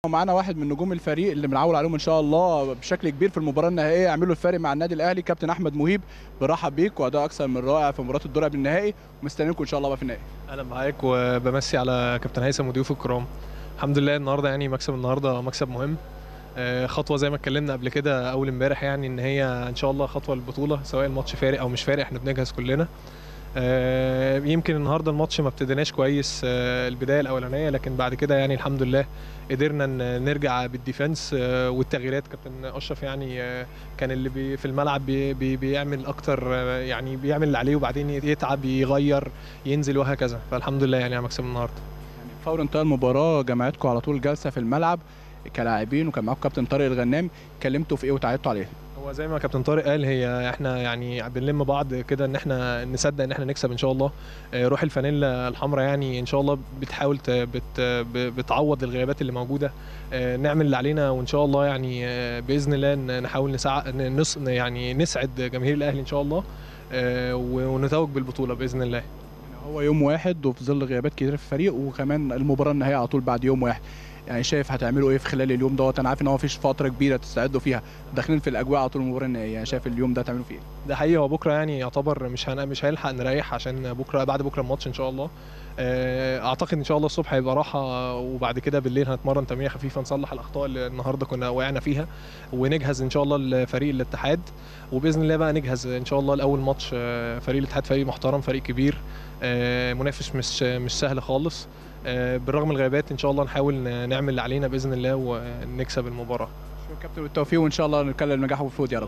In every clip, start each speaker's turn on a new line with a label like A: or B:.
A: ومعانا واحد من نجوم الفريق اللي بنعول عليهم ان شاء الله بشكل كبير في المباراه النهائيه يعملوا الفارق مع النادي الاهلي كابتن احمد مهيب برحب بيك واداء اكثر من رائع في مباراه الدور قبل النهائي ومستنيينكم ان شاء الله بقى في النهائي
B: اهلا معاك وبمسي على كابتن هيثم وضيوف الكرام الحمد لله النهارده يعني مكسب النهارده مكسب مهم آه، خطوه زي ما اتكلمنا قبل كده اول امبارح يعني ان هي ان شاء الله خطوه للبطوله سواء الماتش فارق او مش فارق احنا بنجهز كلنا آه، يمكن النهارده الماتش ما ابتديناش كويس آه، البدايه الاولانيه لكن بعد كده يعني الحمد لله قدرنا ن- نرجع بالديفنس آه، والتغييرات كابتن اشرف يعني آه، كان اللي بي في الملعب بي بي بيعمل اكتر آه، يعني بيعمل اللي عليه وبعدين يتعب يغير ينزل وهكذا فالحمد لله يعني على مكسب النهارده
A: يعني فور انتهاء المباراه جمعتكم على طول جلسه في الملعب كلاعبين وكان معاكم كابتن طارق الغنام اتكلمتوا في ايه وتعيطوا عليه
B: هو زي ما كابتن طارق قال هي احنا يعني بنلم بعض كده ان احنا نصدق ان احنا نكسب ان شاء الله آه، روح الفانيلا الحمراء يعني ان شاء الله بتحاول ت- بت ب- بتعوض الغيابات اللي موجوده آه، نعمل اللي علينا وان شاء الله يعني آه، باذن الله ن- نحاول نسع نص يعني نسعد جماهير الاهلي ان شاء الله آه، ونتوج بالبطوله باذن الله
A: هو يوم واحد وفي ظل غيابات كتير في الفريق وكمان المباراه النهائيه على طول بعد يوم واحد يعني شايف هتعملوا ايه في خلال اليوم دوت انا عارف ان هو مفيش فتره كبيره تستعدوا فيها داخلين في الاجواء على طول المباراه النهائيه يعني شايف اليوم ده هتعملوا فيه ايه
B: ده حقيقي هو بكره يعني يعتبر مش هن... مش هنلحق نريح عشان بكره بعد بكره الماتش ان شاء الله آه، اعتقد ان شاء الله الصبح هيبقى راحه وبعد كده بالليل هنتمرن تمرين خفيفه نصلح الاخطاء اللي النهارده كنا وقعنا فيها ونجهز ان شاء الله لفريق الاتحاد وباذن الله بقى نجهز ان شاء الله لاول ماتش آه، فريق الاتحاد فريق محترم فريق كبير آه، منافس مش مش سهل خالص آه، بالرغم من الغيابات ان شاء الله نحاول ن- نعمل اللي علينا باذن الله ونكسب المباراه
A: شكرا كابتن بالتوفيق وان شاء الله نتكلم نجاح وفوز يا رب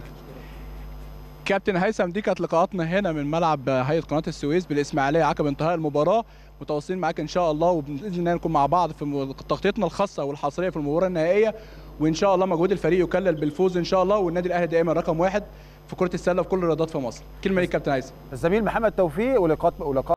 A: كابتن هيثم دي كانت لقاءاتنا هنا من ملعب هيئه قناه السويس بالاسماعيليه عقب انتهاء المباراه متواصلين معاك ان شاء الله وباذن الله نكون مع بعض في م- تغطيتنا الخاصه والحصريه في المباراه النهائيه وان شاء الله مجهود الفريق يكلل بالفوز ان شاء الله والنادي الاهلي دائما رقم واحد في كره السله في كل الرياضات في مصر كلمه ليك كابتن هيثم
C: الزميل محمد توفيق ولقاء ولقاء